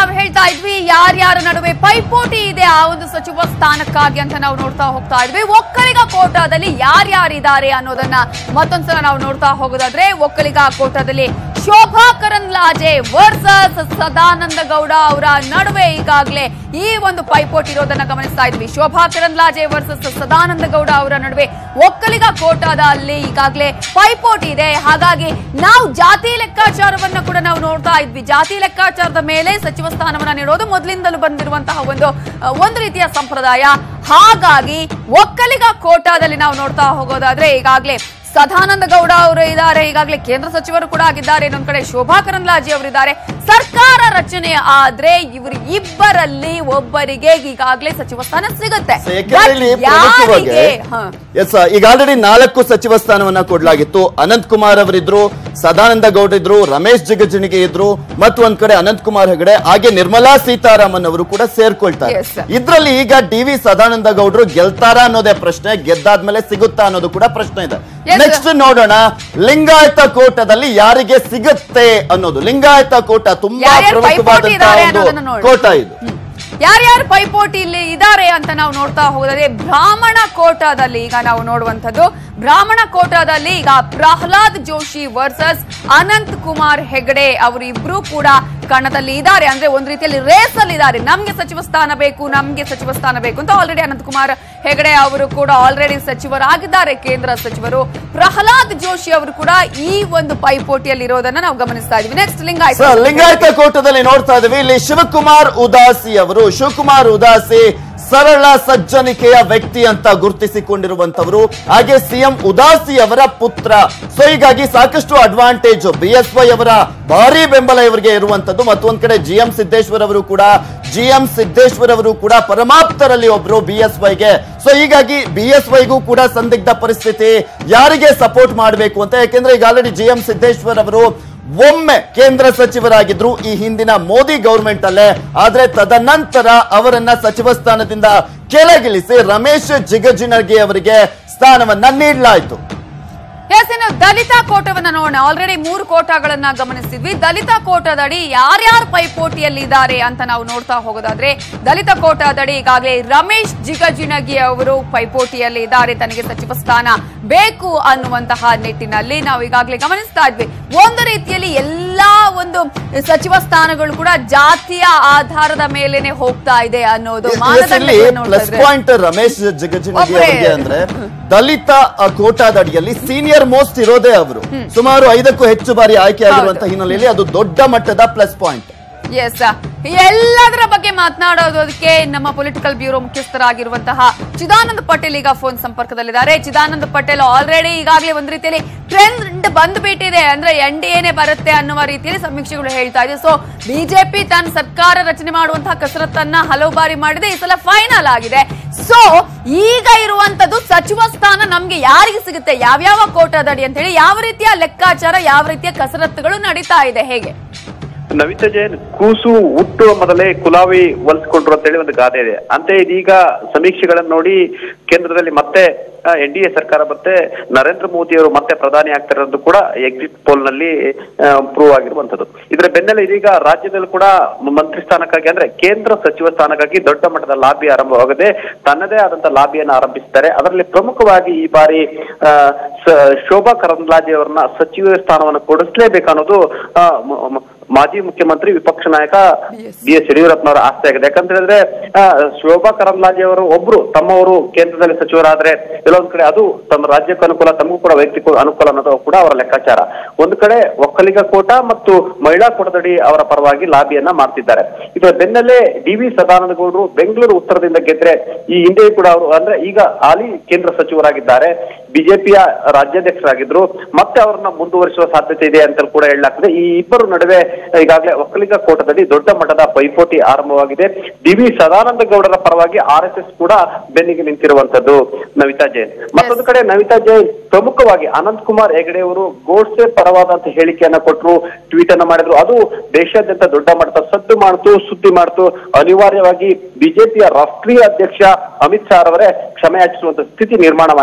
ನಾವು ಹೇಳ್ತಾ ಇದ್ವಿ ಯಾರ್ಯಾರ ನಡುವೆ ಪೈಪೋಟಿ ಇದೆ ಆ ಒಂದು ಸಚಿವ ಸ್ಥಾನಕ್ಕಾಗಿ ಅಂತ ನಾವು ನೋಡ್ತಾ ಹೋಗ್ತಾ ಇದ್ವಿ ಒಕ್ಕಲಿಗ ಕೋಟಾದಲ್ಲಿ ಯಾರ್ಯಾರಿದ್ದಾರೆ ಅನ್ನೋದನ್ನ ಮತ್ತೊಂದ್ಸಲ ನಾವು ನೋಡ್ತಾ ಹೋಗೋದಾದ್ರೆ ಒಕ್ಕಲಿಗ ಕೋಟಾದಲ್ಲಿ ಶೋಭಾ ಕರಂದ್ಲಾಜೆ ವರ್ಸಸ್ ಸದಾನಂದ ಗೌಡ ಅವರ ನಡುವೆ ಈಗಾಗಲೇ ಈ ಒಂದು ಪೈಪೋಟಿ ಇರೋದನ್ನ ಗಮನಿಸ್ತಾ ಇದ್ವಿ ಶೋಭಾ ಕರಂದ್ಲಾಜೆ ವರ್ಸಸ್ ಸದಾನಂದ ಗೌಡ ಅವರ ನಡುವೆ ಒಕ್ಕಲಿಗ ಕೋಟಾದ ಅಲ್ಲಿ ಈಗಾಗಲೇ ಪೈಪೋಟಿ ಇದೆ ಹಾಗಾಗಿ ನಾವು ಜಾತಿ ಲೆಕ್ಕಾಚಾರವನ್ನ ಕೂಡ ನಾವು ನೋಡ್ತಾ ಇದ್ವಿ ಜಾತಿ ಲೆಕ್ಕಾಚಾರದ ಮೇಲೆ ಸಚಿವ ಸ್ಥಾನವನ್ನ ನೀಡೋದು ಮೊದಲಿಂದಲೂ ಬಂದಿರುವಂತಹ ಒಂದು ಅಹ್, ಒಂದು ರೀತಿಯ ಸಂಪ್ರದಾಯ ಹಾಗಾಗಿ ಒಕ್ಕಲಿಗ ಕೋಟಾದಲ್ಲಿ ನಾವು ನೋಡ್ತಾ ಹೋಗೋದಾದ್ರೆ ಈಗಾಗಲೇ ಸದಾನಂದ ಗೌಡ ಅವರು ಇದ್ದಾರೆ ಈಗಾಗಲೇ ಕೇಂದ್ರ ಸಚಿವರು ಕೂಡ ಆಗಿದ್ದಾರೆ ಇನ್ನೊಂದ್ ಕಡೆ ಶೋಭಾ ಕರಂದ್ಲಾಜೆ ಅವರಿದ್ದಾರೆ ಸರ್ಕಾರ ರಚನೆ ಆದ್ರೆ ಇವರು ಇಬ್ಬರಲ್ಲಿ ಒಬ್ಬರಿಗೆ ಈಗಾಗಲೇ ಸಚಿವ ಸ್ಥಾನ ಸಿಗುತ್ತೆ So, ಯಾಕೆಂದ್ರೆ ಇಲ್ಲಿ But ಯಾರಿಗೆ ಪ್ರಮುಖವಾಗಿ ಹ. ಎಸ್ ಈಗ ಆಲ್ರೆಡಿ ನಾಲ್ಕು ಸಚಿವ ಸ್ಥಾನವನ್ನ ಕೊಡ್ಲಾಗಿತ್ತು ಅನಂತ್ ಕುಮಾರ್ ಅವರಿದ್ರು ಸದಾನಂದ ಗೌಡ ಇದ್ರು ರಮೇಶ್ ಜಿಗಜಿಣಿಗೆ ಇದ್ರು ಮತ್ತು ಒಂದ್ ಕಡೆ ಅನಂತ್ ಕುಮಾರ್ ಹೆಗಡೆ ಹಾಗೆ ನಿರ್ಮಲಾ ಸೀತಾರಾಮನ್ ಅವರು ಕೂಡ ಸೇರ್ಕೊಳ್ತಾರೆ Yes. ಇದ್ರಲ್ಲಿ ಈಗ ಡಿ ವಿ ಸದಾನಂದ ಗೌಡರು ಗೆಲ್ತಾರಾ ಅನ್ನೋದೇ ಪ್ರಶ್ನೆ ಗೆದ್ದಾದ್ಮೇಲೆ ಸಿಗುತ್ತಾ ಅನ್ನೋದು ಕೂಡ ಪ್ರಶ್ನೆ ಇದೆ Yes. ನೆಕ್ಸ್ಟ್ ನೋಡೋಣ ಲಿಂಗಾಯತ ಕೋಟದಲ್ಲಿ ಯಾರಿಗೆ ಸಿಗುತ್ತೆ ಅನ್ನೋದು ಲಿಂಗಾಯತ ಕೋಟ ತುಂಬಾ ಯಾರ್ಯಾರು ಪೈಪೋಟಿ ಇದ್ದಾರೆ ಪ್ರಮುಖವಾದಂತಹ ಅನ್ನೋದನ್ನ ಒಂದು ನೋಡಿ. ಕೋಟ ಇದು ಯಾರ್ಯಾರು ಪೈಪೋಟಿ ಇಲ್ಲಿ ಇದ್ದಾರೆ ಅಂತ ನಾವು ನೋಡ್ತಾ ಹೋದರೆ ಬ್ರಾಹ್ಮಣ ಕೋಟಾದಲ್ಲಿ ಈಗ ನಾವು ನೋಡುವಂತದ್ದು ಬ್ರಾಹ್ಮಣ ಕೋಟಾದಲ್ಲಿ ಈಗ ಪ್ರಹ್ಲಾದ್ ಜೋಶಿ ವರ್ಸಸ್ ಅನಂತ್ ಕುಮಾರ್ ಹೆಗಡೆ ಅವರು ಇಬ್ರು ಕೂಡ ಕಣದಲ್ಲಿ ಇದ್ದಾರೆ ಅಂದ್ರೆ ಒಂದ್ ರೀತಿಯಲ್ಲಿ ರೇಸ್ ಅಲ್ಲಿ ಇದ್ದಾರೆ ನಮ್ಗೆ ಸಚಿವ ಸ್ಥಾನ ಬೇಕು ನಮ್ಗೆ ಸಚಿವ ಸ್ಥಾನ ಬೇಕು ಅಂತ ಆಲ್ರೆಡಿ ಅನಂತ್ ಕುಮಾರ್ ಹೆಗಡೆ ಅವರು ಕೂಡ ಆಲ್ರೆಡಿ ಸಚಿವರಾಗಿದ್ದಾರೆ ಕೇಂದ್ರ ಸಚಿವರು ಪ್ರಹ್ಲಾದ್ ಜೋಶಿ ಅವರು ಕೂಡ ಈ ಒಂದು ಪೈಪೋಟಿಯಲ್ಲಿ ಇರೋದನ್ನ ನಾವು ಗಮನಿಸ್ತಾ ಇದೀವಿ ನೆಕ್ಸ್ಟ್ ಲಿಂಗಾಯತ ಸರ್ ಲಿಂಗಾಯತ ಕೋಟದಲ್ಲಿ ನೋಡ್ತಾ ಇದೀವಿ ಇಲ್ಲಿ ಶಿವಕುಮಾರ್ ಉದಾಸಿ ಅವರು ಶಿವಕುಮಾರ್ ಉದಾಸಿ ಸರಳ ಸಜ್ಜನಿಕೆಯ ವ್ಯಕ್ತಿ ಅಂತ ಗುರುತಿಸಿಕೊಂಡಿರುವಂತವರು ಹಾಗೆ ಸಿಎಂ ಉದಾಸಿ ಅವರ ಪುತ್ರ ಸೊ ಹೀಗಾಗಿ ಸಾಕಷ್ಟು ಅಡ್ವಾಂಟೇಜ್ ಬಿ ಎಸ್ ವೈ ಅವರ ಭಾರಿ ಬೆಂಬಲ ಇವರಿಗೆ ಇರುವಂತದ್ದು ಮತ್ತೊಂದ್ ಕಡೆ ಜಿ ಎಂ ಸಿದ್ದೇಶ್ವರ್ ಅವರು ಕೂಡ ಜಿ ಎಂ ಸಿದ್ದೇಶ್ವರ್ ಅವರು ಕೂಡ ಪರಮಾಪ್ತರಲ್ಲಿ ಒಬ್ರು ಬಿ ಎಸ್ ವೈಗೆ ಸೊ ಹೀಗಾಗಿ ಬಿ ಎಸ್ ವೈಗೂ ಕೂಡ ಸಂದಿಗ್ಧ ಪರಿಸ್ಥಿತಿ ಯಾರಿಗೆ ಸಪೋರ್ಟ್ ಮಾಡಬೇಕು ಅಂತ ಯಾಕೆಂದ್ರೆ ಈಗ ಆಲ್ರೆಡಿ ಜಿ ಎಂ ಸಿದ್ದೇಶ್ವರ್ ಅವರು ಒಮ್ಮೆ ಕೇಂದ್ರ ಸಚಿವರಾಗಿದ್ರು ಈ ಹಿಂದಿನ ಮೋದಿ ಗೌರ್ಮೆಂಟ್ ಅಲ್ಲೇ ಆದ್ರೆ ತದನಂತರ ಅವರನ್ನ ಸಚಿವ ಸ್ಥಾನದಿಂದ ಕೆಳಗಿಳಿಸಿ ರಮೇಶ್ ಜಿಗಜಿಣಗಿ ಅವರಿಗೆ ಸ್ಥಾನವನ್ನ ನೀಡಲಾಯಿತು ಎಸ್ ಇನ್ನು ದಲಿತ ಕೋಟವನ್ನ ನೋಡೋಣ ಆಲ್ರೆಡಿ ಮೂರು ಕೋಟಾಗಳನ್ನ ಗಮನಿಸಿದ್ವಿ ದಲಿತ ಕೋಟಾದಡಿ ಯಾರ್ಯಾರು ಪೈಪೋಟಿಯಲ್ಲಿ ಇದ್ದಾರೆ ಅಂತ ನಾವು ನೋಡ್ತಾ ಹೋಗೋದಾದ್ರೆ ದಲಿತ ಕೋಟಾದಡಿ ಈಗಾಗಲೇ ರಮೇಶ್ ಜಿಗಜಿಣಗಿ ಅವರು ಪೈಪೋಟಿಯಲ್ಲಿ ಇದ್ದಾರೆ ತನಗೆ ಸಚಿವ ಸ್ಥಾನ ಬೇಕು ಅನ್ನುವಂತಹ ನಿಟ್ಟಿನಲ್ಲಿ ನಾವು ಈಗಾಗಲೇ ಗಮನಿಸ್ತಾ ಇದ್ವಿ ಒಂದು ರೀತಿಯಲ್ಲಿ ಎಲ್ಲಾ ಒಂದು ಸಚಿವ ಸ್ಥಾನಗಳು ಕೂಡ ಜಾತಿಯ ಆಧಾರದ ಮೇಲೆನೆ ಹೋಗ್ತಾ ಇದೆ ಅನ್ನೋದು ಇಲ್ಲಿ ಮಾನದಂಡಗಳನ್ನ ನೋಡ್ತಾ ಪ್ಲಸ್ ಇದ್ರೆ. ಪಾಯಿಂಟ್ ರಮೇಶ್ ಜಿಗಜಿಣಗಿ ಒಬ್ರೇ. ಅವರಿಗೆ ಅಂದ್ರೆ ದಲಿತ ಆ, ಕೋಟಾದ ಅಡಿಯಲ್ಲಿ ಸೀನಿಯರ್ ಮೋಸ್ಟ್ ಇರೋದೇ ಅವರು ಸುಮಾರು ಐದಕ್ಕೂ ಹೆಚ್ಚು ಬಾರಿ ಆಯ್ಕೆ ಆಗಿರುವಂತಹ ಹಿನ್ನೆಲೆಯಲ್ಲಿ ಅದು ದೊಡ್ಡ ಮಟ್ಟದ ಪ್ಲಸ್ ಪಾಯಿಂಟ್ ಎಸ್ ಎಲ್ಲದರ ಬಗ್ಗೆ ಮಾತನಾಡೋದಕ್ಕೆ ನಮ್ಮ ಪೊಲಿಟಿಕಲ್ ಬ್ಯೂರೋ ಮುಖ್ಯಸ್ಥರಾಗಿರುವಂತಹ ಚಿದಾನಂದ ಪಟೇಲ್ ಈಗ ಫೋನ್ ಸಂಪರ್ಕದಲ್ಲಿದ್ದಾರೆ ಚಿದಾನಂದ ಪಟೇಲ್ ಆಲ್ರೆಡಿ ಈಗಾಗಲೇ ಒಂದು ರೀತಿಯಲ್ಲಿ ಟ್ರೆಂಡ್ ಬಂದ್ಬಿಟ್ಟಿದೆ ಅಂದ್ರೆ ಎನ್ ಡಿ ಎನೆ ಬರುತ್ತೆ ಅನ್ನುವ ರೀತಿಯಲ್ಲಿ ಸಮೀಕ್ಷೆಗಳು ಹೇಳ್ತಾ ಇದೆ ಸೊ ಬಿಜೆಪಿ ತನ್ನ ಸರ್ಕಾರ ರಚನೆ ಮಾಡುವಂತಹ ಕಸರತ್ತನ್ನ ಹಲವು ಬಾರಿ ಮಾಡಿದೆ ಈ ಸಲ ಫೈನಲ್ ಆಗಿದೆ ಸೊ ಈಗ ಇರುವಂತದ್ದು ಸಚಿವ ಸ್ಥಾನ ನಮ್ಗೆ ಯಾರಿಗೆ ಸಿಗುತ್ತೆ ಯಾವ್ಯಾವ ಕೋಟಾದಡಿ ಅಂತ ಹೇಳಿ ಯಾವ ರೀತಿಯ ಲೆಕ್ಕಾಚಾರ ಯಾವ ರೀತಿಯ ಕಸರತ್ತುಗಳು ನಡೀತಾ ಇದೆ ಹೇಗೆ ನವಿತಾ ಜೈನ್ ಕೂಸು ಹುಟ್ಟುವ ಮೊದಲೇ ಕುಲಾವಿ ಹೊಲಿಸ್ಕೊಂಡ್ರು ಅಂತ ಹೇಳಿ ಒಂದು ಗಾದೆ ಇದೆ ಅಂತ ಇದೀಗ ಸಮೀಕ್ಷೆಗಳನ್ನು ನೋಡಿ ಕೇಂದ್ರದಲ್ಲಿ ಮತ್ತೆ ಎನ್ ಡಿ ಎ ಸರ್ಕಾರ ಮತ್ತೆ ನರೇಂದ್ರ ಮೋದಿ ಅವರು ಮತ್ತೆ ಪ್ರಧಾನಿ ಆಗ್ತಿರೋದು ಕೂಡ ಎಕ್ಸಿಟ್ ಪೋಲ್ ನಲ್ಲಿ ಪ್ರೂವ್ ಆಗಿರುವಂತದ್ದು ಇದರ ಬೆನ್ನಲ್ಲೇ ಇದೀಗ ರಾಜ್ಯದಲ್ಲಿ ಕೂಡ ಮಂತ್ರಿ ಸ್ಥಾನಕ್ಕಾಗಿ ಅಂದ್ರೆ ಕೇಂದ್ರ ಸಚಿವ ಸ್ಥಾನಕ್ಕಾಗಿ ದೊಡ್ಡ ಮಟ್ಟದ ಲಾಬಿ ಆರಂಭವಾಗದೆ ತನ್ನದೇ ಆದಂತ ಲಾಬಿಯನ್ನು ಆರಂಭಿಸಿದ್ದಾರೆ ಅದರಲ್ಲಿ ಪ್ರಮುಖವಾಗಿ ಈ ಬಾರಿ ಆ, ಸ- ಶೋಭಾ ಕರಂದ್ಲಾಜೆ ಅವರನ್ನ ಸಚಿವ ಸ್ಥಾನವನ್ನು ಕೊಡಿಸಲೇಬೇಕನ್ನೋದು ಆ, ಮ- ಮ- ಮಾಜಿ ಮುಖ್ಯಮಂತ್ರಿ ವಿಪಕ್ಷ ನಾಯಕ ಬಿ ಎಸ್ ಯಡಿಯೂರಪ್ಪನವರ ಆಸ್ತಿ ಆಗಿದೆ ಯಾಕಂತ ಹೇಳಿದ್ರೆ ಆ, ಶೋಭಾ ಕರಂದ್ಲಾಜೆ ಅವರು ಒಬ್ರು ತಮ್ಮವರು ಕೇಂದ್ರದಲ್ಲಿ ಸಚಿವರಾದ್ರೆ ಕೆಲವೊಂದ್ ಕಡೆ ಅದು ತಮ್ಮ ರಾಜ್ಯಕ್ಕೆ ಅನುಕೂಲ ತಮಗೂ ಕೂಡ ವೈಯಕ್ತಿಕ ಅನುಕೂಲ ಅನ್ನೋದು ಕೂಡ ಅವರ ಲೆಕ್ಕಾಚಾರ ಒಂದು ಕಡೆ ಒಕ್ಕಲಿಗ ಕೋಟ ಮತ್ತು ಮಹಿಳಾ ಕೋಟದಡಿ ಅವರ ಪರವಾಗಿ ಲಾಬಿಯನ್ನ ಮಾಡ್ತಿದ್ದಾರೆ ಇದರ ಬೆನ್ನಲ್ಲೇ ಡಿ ವಿ ಸದಾನಂದ ಗೌಡರು ಬೆಂಗಳೂರು ಉತ್ತರದಿಂದ ಗೆದ್ರೆ ಈ ಹಿಂದೆ ಕೂಡ ಅವರು ಅಂದ್ರೆ ಈಗ ಹಾಲಿ ಕೇಂದ್ರ ಸಚಿವರಾಗಿದ್ದಾರೆ ಬಿಜೆಪಿಯ ರಾಜ್ಯಾಧ್ಯಕ್ಷರಾಗಿದ್ರು ಮತ್ತೆ ಅವರನ್ನ ಮುಂದುವರಿಸುವ ಸಾಧ್ಯತೆ ಇದೆ ಅಂತ ಕೂಡ ಹೇಳಲಾಗ್ತದೆ ಈ ಇಬ್ಬರು ನಡುವೆ ಈಗಾಗಲೇ ಒಕ್ಕಲಿಗ ಕೋಟದಲ್ಲಿ ದೊಡ್ಡ ಮಟ್ಟದ ಪೈಪೋಟಿ ಆರಂಭವಾಗಿದೆ ಡಿ ವಿ ಸದಾನಂದ ಗೌಡರ ಪರವಾಗಿ ಆರ್ ಎಸ್ ಎಸ್ ಕೂಡ ಬೆನ್ನಿಗೆ ನಿಂತಿರುವಂತದ್ದು ನವಿತಾ ಜೈನ್ ಮತ್ತೊಂದು ಕಡೆ ನವಿತಾ ಜೈನ್ ಪ್ರಮುಖವಾಗಿ ಅನಂತ್ ಕುಮಾರ್ ಹೆಗಡೆ ಅವರು ಗೋಡ್ಸೆ ಪರವಾದಂತ ಹೇಳಿಕೆಯನ್ನ ಕೊಟ್ಟರು ಟ್ವೀಟ್ ಅನ್ನ ಮಾಡಿದ್ರು ಅದು ದೇಶಾದ್ಯಂತ ದೊಡ್ಡ ಮಟ್ಟದ ಸದ್ದು ಮಾಡ್ತು ಸುದ್ದಿ ಮಾಡ್ತು ಅನಿವಾರ್ಯವಾಗಿ ಬಿಜೆಪಿಯ ರಾಷ್ಟ್ರೀಯ ಅಧ್ಯಕ್ಷ ಅಮಿತ್ ಶಾ ಅವರೇ ಕ್ಷಮೆ ಯಾಚಿಸುವಂತ ಸ್ಥಿತಿ ನಿರ್ಮಾಣವಾಯಿತು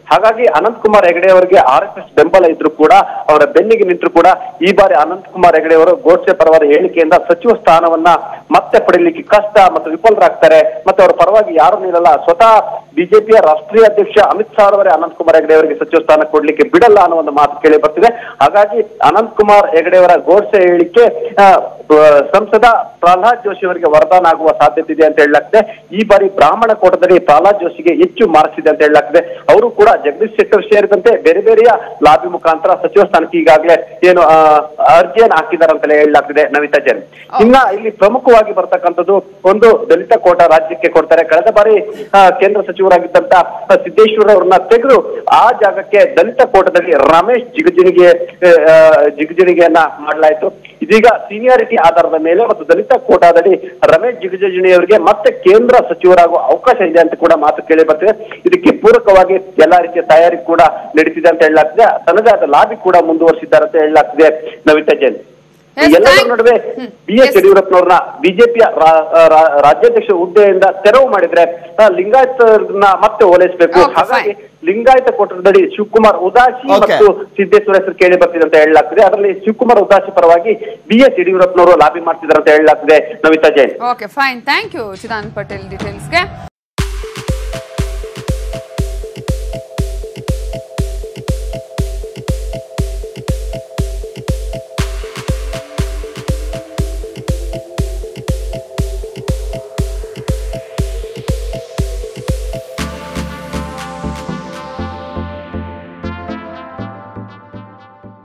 ಹಾಗಾಗಿ ಅನಂತ್ ಕುಮಾರ್ ಹೆಗಡೆ ಅವರಿಗೆ ಆರ್ ಎಸ್ ಎಸ್ ಬೆಂಬಲ ಇದ್ರು ಕೂಡ ಅವರ ಬೆನ್ನಿಗೆ ನಿಂತರು ಕೂಡ ಈ ಬಾರಿ ಅನಂತ್ ಕುಮಾರ್ ಹೆಗಡೆ ಅವರು ಗೋಡ್ಸೆ ಪರವಾದ ಹೇಳಿಕೆಯಿಂದ ಸಚಿವ ಸ್ಥಾನವನ್ನ ಮತ್ತೆ ಪಡೆಯಲಿಕ್ಕೆ ಕಷ್ಟ ಮತ್ತು ವಿಫಲರಾಗ್ತಾರೆ ಮತ್ತೆ ಅವರ ಪರವಾಗಿ ಯಾರು ನಿಲ್ಲಲ್ಲ ಸ್ವತಃ ಬಿಜೆಪಿಯ ರಾಷ್ಟ್ರೀಯ ಅಧ್ಯಕ್ಷ ಅಮಿತ್ ಶಾ ಅವರೇ ಅನಂತ್ ಕುಮಾರ್ ಹೆಗಡೆ ಅವರಿಗೆ ಸಚಿವ ಸ್ಥಾನ ಕೊಡ್ಲಿಕ್ಕೆ ಬಿಡಲ್ಲ ಅನ್ನೋ ಒಂದು ಮಾತು ಕೇಳಿ ಬರ್ತಿದೆ ಹಾಗಾಗಿ ಅನಂತ್ ಕುಮಾರ್ ಹೆಗಡೆ ಅವರ ಗೋಡ್ಸೆ ಹೇಳಿಕೆ ಆ, ಬ- ಸಂಸದ ಪ್ರಹ್ಲಾದ್ ಜೋಶಿ ಅವರಿಗೆ ವರದಾನ ಆಗುವ ಸಾಧ್ಯತೆ ಇದೆ ಅಂತ ಹೇಳಲಾಗ್ತದೆ ಈ ಬಾರಿ ಬ್ರಾಹ್ಮಣ ಕೋಟದಲ್ಲಿ ಪ್ರಹ್ಲಾದ್ ಜೋಶಿಗೆ ಹೆಚ್ಚು ಮಾರ್ಕ್ಸ್ ಇದೆ ಅಂತ ಹೇಳಲಾಗ್ತದೆ ಅವರು ಕೂಡ ಜಗದೀಶ್ ಶೆಟ್ಟರ್ ಸೇರಿದಂತೆ ಬೇರೆ ಬೇರೆಯ ಲಾಬಿ ಮುಖಾಂತರ ಸಚಿವ ಸ್ಥಾನಕ್ಕೆ ಈಗಾಗಲೇ ಏನು ಆ, ಅರ್ಜಿಯನ್ನು ಹಾಕಿದ್ದಾರೆ ಅಂತಲೇ ಹೇಳಲಾಗ್ತಿದೆ ನವಿತಾ ಜೈನ್ ಇನ್ನ ಇಲ್ಲಿ ಪ್ರಮುಖವಾಗಿ ಬರ್ತಕ್ಕಂಥದ್ದು ಒಂದು ದಲಿತ ಕೋಟ ರಾಜ್ಯಕ್ಕೆ ಕೊಡ್ತಾರೆ ಕಳೆದ ಬಾರಿ ಆ, ಕೇಂದ್ರ ಸಚಿವರಾಗಿದ್ದಂತ ಸಿದ್ದೇಶ್ವರ ಅವ್ರನ್ನ ತೆಗೆದು ಆ ಜಾಗಕ್ಕೆ ದಲಿತ ಕೋಟದಲ್ಲಿ ರಮೇಶ್ ಜಿಗಜಿಣಿಗೆ ಆ, ಜಿಗಜಿಣಿಗೆಯನ್ನ ಮಾಡಲಾಯಿತು ಇದೀಗ ಸೀನಿಯಾರಿಟಿ ಆಧಾರದ ಮೇಲೆ ಮತ್ತು ದಲಿತ ಕೋಟಾದಡಿ ರಮೇಶ್ ಜಿಗಜಿಣಿ ಅವರಿಗೆ ಮತ್ತೆ ಕೇಂದ್ರ ಸಚಿವರಾಗುವ ಅವಕಾಶ ಇದೆ ಅಂತ ಕೂಡ ಮಾತು ಕೇಳಿ ಬರ್ತಿದೆ ಇದಕ್ಕೆ ಪೂರಕವಾಗಿ ಎಲ್ಲಾ ರೀತಿಯ ತಯಾರಿ ಕೂಡ ನಡೀತಿದೆ ಅಂತ ಹೇಳಲಾಗ್ತಿದೆ ತನ್ನದೇ ಆದ ಲಾಬಿ ಕೂಡ ಮುಂದುವರಿಸಿದ್ದಾರೆ ಅಂತ ಹೇಳಲಾಗ್ತಿದೆ ನವಿತಾ ಜೈನ್ Yes, ಎಲ್ಲದರ thank- ನಡುವೆ ಹ್ಮ್. B S Yes. ಯಡಿಯೂರಪ್ಪನವ್ರನ್ನ ಬಿಜೆಪಿಯ ರಾಜ್ಯಾಧ್ಯಕ್ಷ ಹುದ್ದೆಯಿಂದ ತೆರವು ಮಾಡಿದ್ರೆ ಆ, ಲಿಂಗಾಯತರನ್ನ ಮತ್ತೆ ಓಲೈಸಬೇಕು Okay, ಹಾಗಾಗಿ fine. ಲಿಂಗಾಯತ ಕೋಟರದಡಿ ಶಿವಕುಮಾರ್ ಉದಾಸಿ Okay. ಮತ್ತು ಸಿದ್ದೇಶ್ವರ ಹೆಸರು ಕೇಳಿ ಬರ್ತಿದೆ ಅಂತ ಹೇಳಲಾಗ್ತದೆ ಅದರಲ್ಲಿ ಶಿವಕುಮಾರ್ ಉದಾಸಿ ಪರವಾಗಿ ಬಿ ಎಸ್ ಯಡಿಯೂರಪ್ಪನವರು ಲಾಬಿ ಮಾಡ್ತಿದ್ದಾರೆ ಅಂತ ಹೇಳಲಾಗ್ತದೆ Navita Jain okay fine thank you Chidan Patel ಡೀಟೇಲ್ಸ್ಗೆ